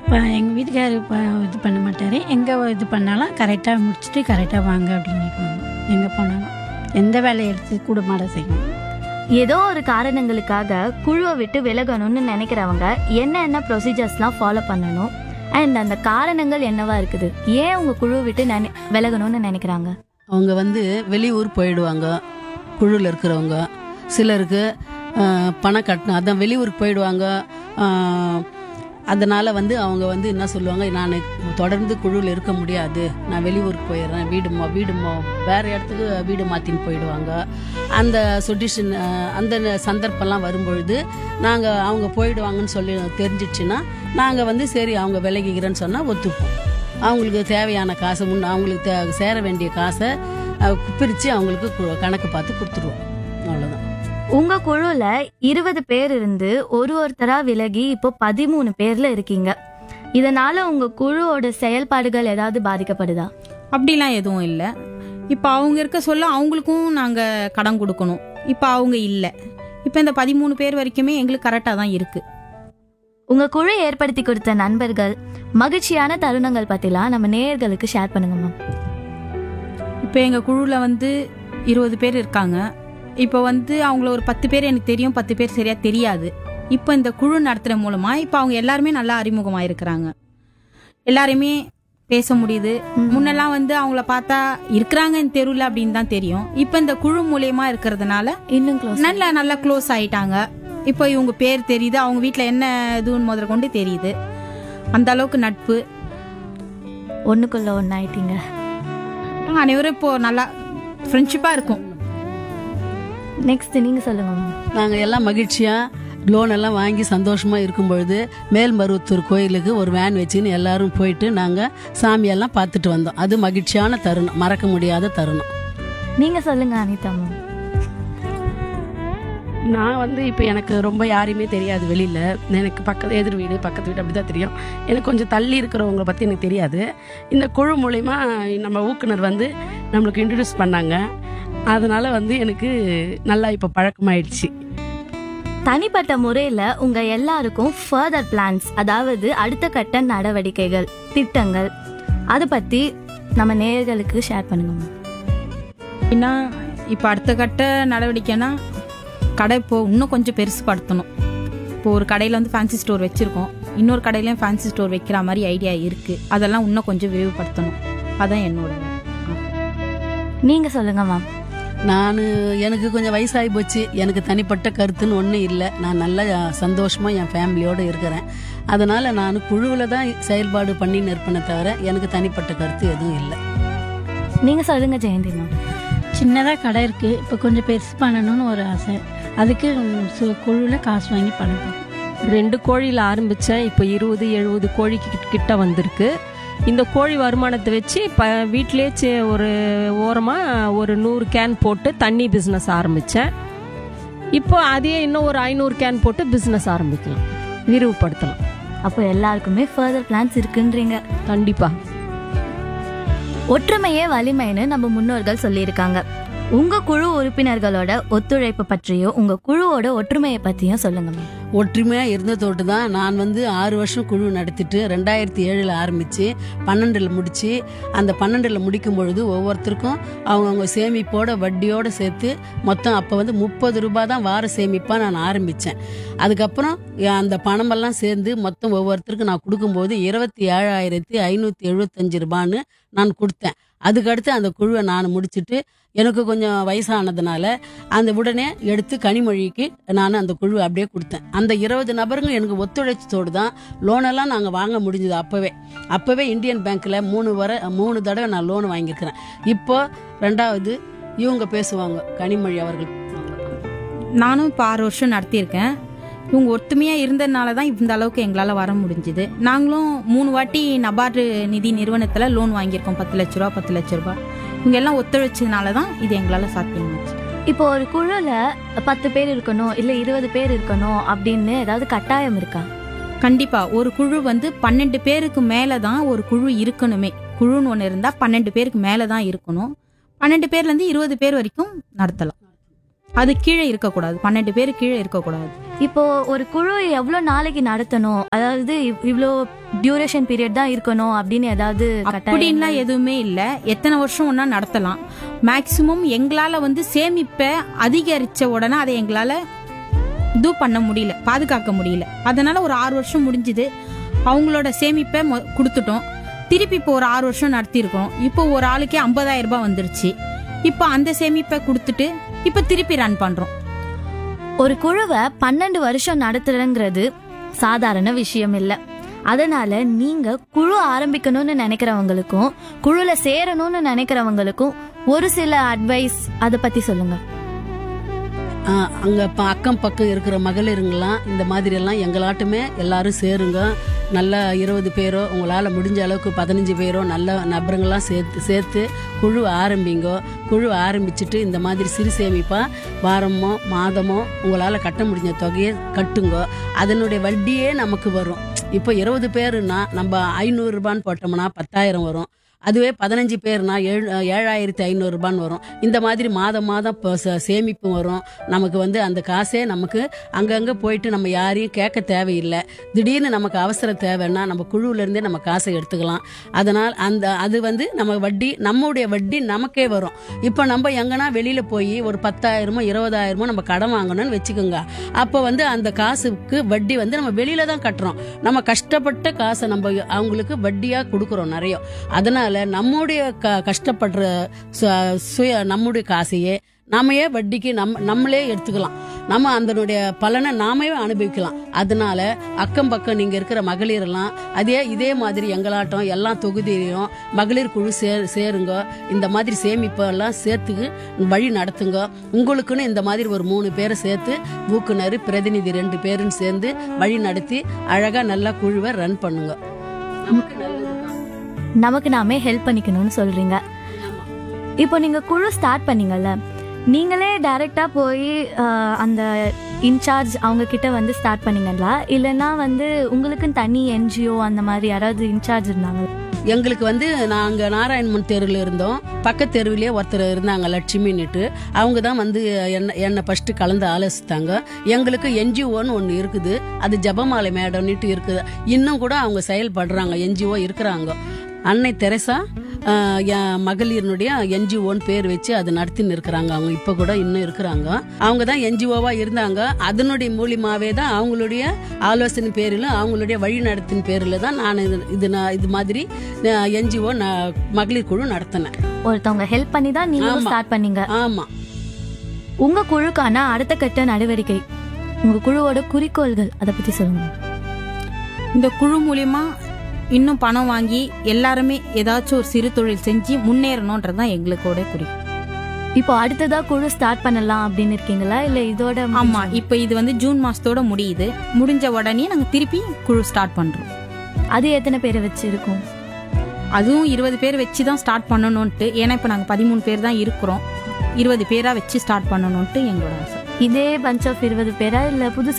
இப்போ எங்கள் வீட்டுக்காரர் இப்போ இது பண்ண மாட்டார் எங்கே இது பண்ணாலும் கரெக்டாக முடிச்சுட்டு கரெக்டாக வாங்க அப்படின்னுக்குவாங்க எங்கே போனாலும் எந்த வேலையை எடுத்து கூட மாட செய்யணும் ஏதோ ஒரு காரணங்களுக்காக குழுவை விட்டு விலகணும்னு நினைக்கிறவங்க என்னென்ன ப்ரொசீஜர்ஸ்லாம் ஃபாலோ பண்ணணும் அண்ட் அந்த காரணங்கள் என்னவா இருக்குது ஏன் உங்க குழுவை விட்டு நினை விலகணும்னு நினைக்கிறாங்க அவங்க வந்து வெளியூர் போயிடுவாங்க குழுவில் இருக்கிறவங்க சிலருக்கு ஆஹ், பணம் கட்டணும் அதான் வெளியூருக்கு போயிடுவாங்க ஆஹ், அதனால வந்து அவங்க வந்து என்ன சொல்லுவாங்க நான் தொடர்ந்து குழுவில் இருக்க முடியாது நான் வெளியூருக்கு போயிடுறேன் வீடு மா வீடு மா வேற இடத்துக்கு வீடு மாற்றின்னு போயிடுவாங்க அந்த சுட்டிஷன் அந்த சந்தர்ப்பம்லாம் வரும்பொழுது நாங்கள் அவங்க போயிடுவாங்கன்னு சொல்லி தெரிஞ்சிச்சுன்னா நாங்கள் வந்து சரி அவங்க விலகிக்கிறேன்னு சொன்னால் ஒத்துப்போம் அவங்களுக்கு தேவையான காசு முன்ன அவங்களுக்கு தே- சேர வேண்டிய காசை பிரித்து அவங்களுக்கு கு- கணக்கு பார்த்து கொடுத்துருவோம் அவ்வளோதான் உங்க குழுல இருபது பேர் இருந்து ஒரு ஒருத்தரா விலகி இப்போ பதிமூணு பேர்ல இருக்கீங்க இதனால உங்க குழுவோட செயல்பாடுகள் ஏதாவது பாதிக்கப்படுதா அப்படிலாம் எதுவும் இல்லை இப்போ அவங்க இருக்க சொல்ல அவங்களுக்கும் நாங்கள் கடன் கொடுக்கணும் இப்போ அவங்க இல்லை இப்போ இந்த பதிமூணு பேர் வரைக்குமே எங்களுக்கு கரெக்டாக தான் இருக்குது உங்க குழு ஏற்படுத்தி கொடுத்த நண்பர்கள் மகிழ்ச்சியான தருணங்கள் பத்திலாம் நம்ம நேயர்களுக்கு ஷேர் பண்ணுங்க மேம் இப்போ எங்கள் குழுவில் வந்து இருபது பேர் இருக்காங்க இப்போ வந்து அவங்கள ஒரு பத்து பேர் எனக்கு தெரியும் பத்து பேர் சரியாக தெரியாது இப்போ இந்த குழு நடத்துகிற மூலமாக இப்போ அவங்க எல்லாருமே நல்லா அறிமுகமாக இருக்கிறாங்க எல்லாருமே பேச முடியுது முன்னெல்லாம் வந்து அவங்கள பார்த்தா இருக்கிறாங்க இந்த தெருவில் அப்படின்னு தான் தெரியும் இப்போ இந்த குழு மூலியமா இருக்கிறதுனால இன்னும் க்ளோஸ் நல்லா நல்லா க்ளோஸ் ஆயிட்டாங்க இப்போ இவங்க பேர் தெரியுது அவங்க வீட்டில் என்ன இதுன்னு முதல் கொண்டு தெரியுது அந்த அளவுக்கு நட்பு ஒண்ணுக்குள்ள ஒன்னாயிட்டீங்க அனைவரும் இப்போ நல்லா ஃப்ரெண்ட்ஷிப்பாக இருக்கும் நெக்ஸ்ட் நீங்க சொல்லுங்க மேம் நாங்கள் எல்லாம் மகிழ்ச்சியாக லோன் எல்லாம் வாங்கி சந்தோஷமாக இருக்கும் பொழுது மேல்மருவத்தூர் கோயிலுக்கு ஒரு வேன் வச்சுன்னு எல்லாரும் போயிட்டு நாங்கள் சாமியெல்லாம் பார்த்துட்டு வந்தோம் அது மகிழ்ச்சியான தருணம் மறக்க முடியாத தருணம் நீங்க சொல்லுங்க அனிதா மேம் நான் வந்து இப்போ எனக்கு ரொம்ப யாரையுமே தெரியாது வெளியில் எனக்கு பக்கத்து எதிர் வீடு பக்கத்து வீடு அப்படி தான் தெரியும் எனக்கு கொஞ்சம் தள்ளி இருக்கிறவங்கள பற்றி எனக்கு தெரியாது இந்த குழு மூலிமா நம்ம ஊக்குனர் வந்து நம்மளுக்கு இன்ட்ரடியூஸ் பண்ணாங்க அதனால் வந்து எனக்கு நல்லா இப்போ பழக்கமாயிடுச்சு தனிப்பட்ட முறையில உங்க எல்லாருக்கும் ஃபர்தர் பிளான்ஸ் அதாவது அடுத்த கட்ட நடவடிக்கைகள் திட்டங்கள் அதை பத்தி நம்ம நேயர்களுக்கு ஷேர் பண்ணுங்க மேம் ஏன்னா இப்போ அடுத்த கட்ட நடவடிக்கைனா கடை இப்போ இன்னும் கொஞ்சம் பெருசுப்படுத்தணும் இப்போ ஒரு கடையில் வந்து ஃபேன்சி ஸ்டோர் வச்சுருக்கோம் இன்னொரு கடையிலையும் ஃபேன்சி ஸ்டோர் வைக்கிற மாதிரி ஐடியா இருக்குது அதெல்லாம் இன்னும் கொஞ்சம் விரிவுபடுத்தணும் அதான் என்னோட நீங்க சொல்லுங்க மேம் நான் எனக்கு கொஞ்சம் வயசாகி போச்சு எனக்கு தனிப்பட்ட கருத்துன்னு ஒன்றும் இல்லை நான் நல்லா சந்தோஷமாக என் ஃபேமிலியோடு இருக்கிறேன் அதனால் நான் குழுவில் தான் செயல்பாடு பண்ணின்னு இருப்பேனே தவிர எனக்கு தனிப்பட்ட கருத்து எதுவும் இல்லை நீங்க சொல்லுங்க ஜெயந்தி மேம் சின்னதாக கடை இருக்குது இப்போ கொஞ்சம் பெருசு பண்ணணும்னு ஒரு ஆசை அதுக்கு குழுவில் காசு வாங்கி பண்ணணும் ரெண்டு கோழியில் ஆரம்பித்தேன் இப்போ இருபது எழுபது கோழிக்கு கிட்ட- கிட்ட வந்திருக்கு இந்த கோழி வருமானத்தை வச்சு இப்போ வீட்டிலே சி- ஒரு ஓரமாக ஒரு நூறு கேன் போட்டு தண்ணி பிஸ்னஸ் ஆரம்பித்தேன் இப்போ அதே இன்னும் ஒரு ஐநூறு கேன் போட்டு பிஸ்னஸ் ஆரம்பிக்கலாம் விரிவுபடுத்தலாம் அப்போ எல்லாருக்குமே ஃபர்தர் பிளான்ஸ் இருக்குன்றீங்க கண்டிப்பாக ஒற்றுமையே வலிமைன்னு நம்ம முன்னோர்கள் சொல்லியிருக்காங்க உங்க குழு உறுப்பினர்களோட ஒத்துழைப்பு பற்றியும் உங்க குழுவோட ஒற்றுமையை பத்தியும் சொல்லுங்க மேம் ஒற்றுமையாக இருந்ததோட்டு தான் நான் வந்து ஆறு வருஷம் குழு நடத்திட்டு ரெண்டாயிரத்தி ஏழில் ஆரம்பித்து பன்னெண்டில் முடித்து அந்த பன்னெண்டில் முடிக்கும் பொழுது ஒவ்வொருத்தருக்கும் அவங்கவுங்க சேமிப்போட வட்டியோடு சேர்த்து மொத்தம் அப்போ வந்து முப்பது ரூபாய் தான் வார சேமிப்பாக நான் ஆரம்பித்தேன் அதுக்கப்புறம் அந்த பணமெல்லாம் சேர்ந்து மொத்தம் ஒவ்வொருத்தருக்கும் நான் கொடுக்கும்போது இருபத்தி ஏழாயிரத்தி ஐநூற்றி எழுபத்தஞ்சு ரூபான்னு நான் கொடுத்தேன் அதுக்கடுத்து அந்த குழுவை நான் முடிச்சுட்டு எனக்கு கொஞ்சம் வயசானதுனால அந்த உடனே எடுத்து கனிமொழிக்கு நான் அந்த குழுவை அப்படியே கொடுத்தேன் அந்த இருபது நபருங்க எனக்கு ஒத்துழைச்சதோடு தான் லோனெல்லாம் நாங்கள் வாங்க முடிஞ்சது அப்போவே அப்போவே இந்தியன் பேங்க்கில் மூணு வர மூணு தடவை நான் லோன் வாங்கியிருக்கிறேன் இப்போ ரெண்டாவது இவங்க பேசுவாங்க கனிமொழி அவர்கள் நானும் இப்போ ஆறு வருஷம் நடத்தியிருக்கேன் இவங்க ஒத்துமையாக இருந்ததுனால தான் இந்த அளவுக்கு எங்களால் வர முடிஞ்சுது நாங்களும் மூணு வாட்டி நபார்டு நிதி நிறுவனத்தில் லோன் வாங்கியிருக்கோம் பத்து லட்ச ரூபா பத்து லட்ச ரூபா இவங்க எல்லாம் ஒத்துழைச்சதுனால தான் இது எங்களால் சாத்தியமாச்சு இப்போ ஒரு குழுல பத்து பேர் இருக்கணும் இல்ல இருபது பேர் இருக்கணும் அப்படின்னு ஏதாவது கட்டாயம் இருக்கா கண்டிப்பா ஒரு குழு வந்து பன்னெண்டு பேருக்கு மேல தான் ஒரு குழு இருக்கணுமே குழுன்னு ஒன்று இருந்தா பன்னெண்டு பேருக்கு மேல தான் இருக்கணும் பன்னெண்டு பேர்ல இருந்து இருபது பேர் வரைக்கும் நடத்தலாம் அது கீழே இருக்கக்கூடாது பன்னெண்டு பேர் கீழே இருக்கக்கூடாது இப்போ ஒரு குழு எவ்வளவு நாளைக்கு நடத்தணும் அதாவது இவ்- இவ்ளோ டியூரேஷன் பீரியட் தான் இருக்கணும் அப்படின்னு ஏதாவது கட்டாயம் அப்படின்லாம் எதுவுமே இல்லை எத்தனை வருஷம் ஒன்றா நடத்தலாம் மேக்சிமம் எங்களால் வந்து சேமிப்பை அதிகரித்த உடனே அதை எங்களால் இது பண்ண முடியல பாதுகாக்க முடியல அதனால ஒரு ஆறு வருஷம் முடிஞ்சுது அவங்களோட சேமிப்பை மொ- கொடுத்துட்டோம் திருப்பி இப்போ ஒரு ஆறு வருஷம் நடத்தியிருக்கோம் இப்போ ஒரு ஆளுக்கே 50000 ரூபாய் வந்துருச்சு இப்போ அந்த சேமிப்பை கொடுத்துட்டு இப்போ திருப்பி ரன் பண்ணுறோம் ஒரு குழுவை பன்னெண்டு வருஷம் நடத்துறங்கிறது சாதாரண விஷயம் இல்ல அதனால நீங்க குழு ஆரம்பிக்கணும்னு நினைக்கிறவங்களுக்கும் குழுல சேரணும்னு நினைக்கிறவங்களுக்கும் ஒரு சில அட்வைஸ் அதை பத்தி சொல்லுங்க ஆஹ் அங்க ப- அக்கம் பக்கம் இருக்கிற மகளிருங்கெல்லாம் இந்த மாதிரி எல்லாம் எங்களாட்டுமே எல்லாரும் சேருங்க நல்ல இருபது பேரோ உங்களால் முடிஞ்ச அளவுக்கு பதினஞ்சு பேரோ நல்ல நபருங்கெல்லாம் சேர்த்து சேர்த்து குழு ஆரம்பிங்கோ குழு ஆரம்பிச்சுட்டு இந்த மாதிரி சிறு சேமிப்பா வாரமோ மாதமோ உங்களால் கட்ட முடிஞ்ச தொகையை கட்டுங்கோ அதனுடைய வட்டியே நமக்கு வரும் இப்போ இருபது பேருன்னா நம்ம ஐநூறுரூபான்னு போட்டோம்னா பத்தாயிரம் வரும் அதுவே பதினஞ்சு பேர்னா ஏழு ஏழாயிரத்தி ஐநூறுரூபான்னு வரும் இந்த மாதிரி மாதம் மாதம் இப்போ ச- சேமிப்பு வரும் நமக்கு வந்து அந்த காசே நமக்கு அங்கங்கே போயிட்டு நம்ம யாரையும் கேட்க தேவையில்லை திடீர்னு நமக்கு அவசர தேவைன்னா நம்ம குழுவிலேருந்தே நம்ம காசை எடுத்துக்கலாம் அதனால் அந்த அது வந்து நம்ம வட்டி நம்முடைய வட்டி நமக்கே வரும் இப்போ நம்ம எங்கன்னா வெளியில் போய் ஒரு பத்தாயிரமோ இருபதாயிரமோ நம்ம கடன் வாங்கணும்னு வச்சுக்கோங்க அப்போ வந்து அந்த காசுக்கு வட்டி வந்து நம்ம வெளியில தான் கட்டுறோம் நம்ம கஷ்டப்பட்ட காசை நம்ம அவங்களுக்கு வட்டியாக கொடுக்குறோம் நிறைய அதனால நம்முடைய க கஷ்டப்படுற சு- சுய நம்முடைய காசையே நாமையே வட்டிக்கு நம்ம நம்மளே எடுத்துக்கலாம் நம்ம அதனுடைய பலனை நாமே அனுபவிக்கலாம் அதனால அக்கம் பக்கம் நீங்க இருக்கிற மகளிர் எல்லாம் அதே இதே மாதிரி எங்களாட்டம் எல்லா தொகுதியிலையும் மகளிர் குழு சே சேருங்க இந்த மாதிரி சேமிப்பு எல்லாம் சேர்த்துக்கு வழி நடத்துங்க உங்களுக்குன்னு இந்த மாதிரி ஒரு மூணு பேரை சேர்த்து ஊக்குனர் பிரதிநிதி ரெண்டு பேரும் சேர்ந்து வழி நடத்தி அழகா நல்லா குழுவை ரன் பண்ணுங்க நமக்கு நல்லதுதான். நமக்கு நாமே ஹெல்ப் பண்ணிக்கணும்னு சொல்றீங்க இப்போ நீங்க குழு ஸ்டார்ட் பண்ணீங்கல்ல நீங்களே டைரக்டா போய் ஆஹ், அந்த இன்சார்ஜ் அவங்க கிட்ட வந்து ஸ்டார்ட் பண்ணீங்களா இல்லைன்னா வந்து உங்களுக்குன்னு தனி என்ஜிஓ அந்த மாதிரி யாராவது இன்சார்ஜ் இருந்தாங்க எங்களுக்கு வந்து நாங்க நாராயணமன் தெருவில் இருந்தோம் பக்கத்து தெருவிலேயே ஒருத்தர் இருந்தாங்க லட்சுமின்னுட்டு அவங்க தான் வந்து என்ன என்னை ஃபர்ஸ்ட் கலந்து ஆலோசித்தாங்க எங்களுக்கு என்ஜிஓன்னு ஒன்று இருக்குது அது ஜபமாலை மேடம்னுட்டு இருக்குது இன்னும் கூட அவங்க செயல்படுறாங்க என்ஜிஓ இருக்கிறாங்க அன்னை தெரசா ஆஹ், என் மகளிரினுடைய என்ஜிஓன்னு பேர் வச்சு அது நடத்தின்னு இருக்கிறாங்க அவங்க இப்போ கூட இன்னும் இருக்கிறாங்க அவங்க தான் என்ஜிஓவா இருந்தாங்க அதனுடைய மூலியமாவே தான் அவங்களுடைய ஆலோசனை பேரில் அவங்களுடைய வழிநடத்தின் பேரில் தான் நான் இது இது நான் இது மாதிரி என்ஜிஓ மகளிர் குழு நடத்தினேன் ஒருத்தவங்க ஹெல்ப் பண்ணி தான் நீங்களும் ஆமா. ஸ்டார்ட் பண்ணீங்க ஆமா உங்க குழுக்கான அடுத்த கட்ட நடவடிக்கை உங்க குழுவோட குறிக்கோள்கள் அதை பத்தி சொல்லுங்க இந்த குழு மூலியமா இன்னும் பணம் வாங்கி எல்லாருமே ஏதாச்சும் ஒரு சிறு தொழில் செஞ்சு முன்னேறணுன்றது தான் எங்களுக்கோட குறி இப்போ அடுத்ததா குழு ஸ்டார்ட் பண்ணலாம் அப்படின்னு இருக்கீங்களா இல்ல இதோட ஆமா இப்போ இது வந்து ஜூன் மாசத்தோட முடியுது முடிஞ்ச உடனே நாங்க திருப்பி குழு ஸ்டார்ட் பண்றோம் அது எத்தனை பேரை வச்சு இருக்கும் அதுவும் இருபது பேர் வச்சு தான் ஸ்டார்ட் பண்ணணும்ட்டு ஏன்னா இப்போ நாங்கள் பதிமூணு பேர் தான் இருக்கிறோம் இருபது பேரா வச்சு ஸ்டார்ட் பண்ணணும்ட்டு எங்களோட ஆசை இதே பஞ்ச் ஆஃப் இருபது பேரா இல்ல புதுசா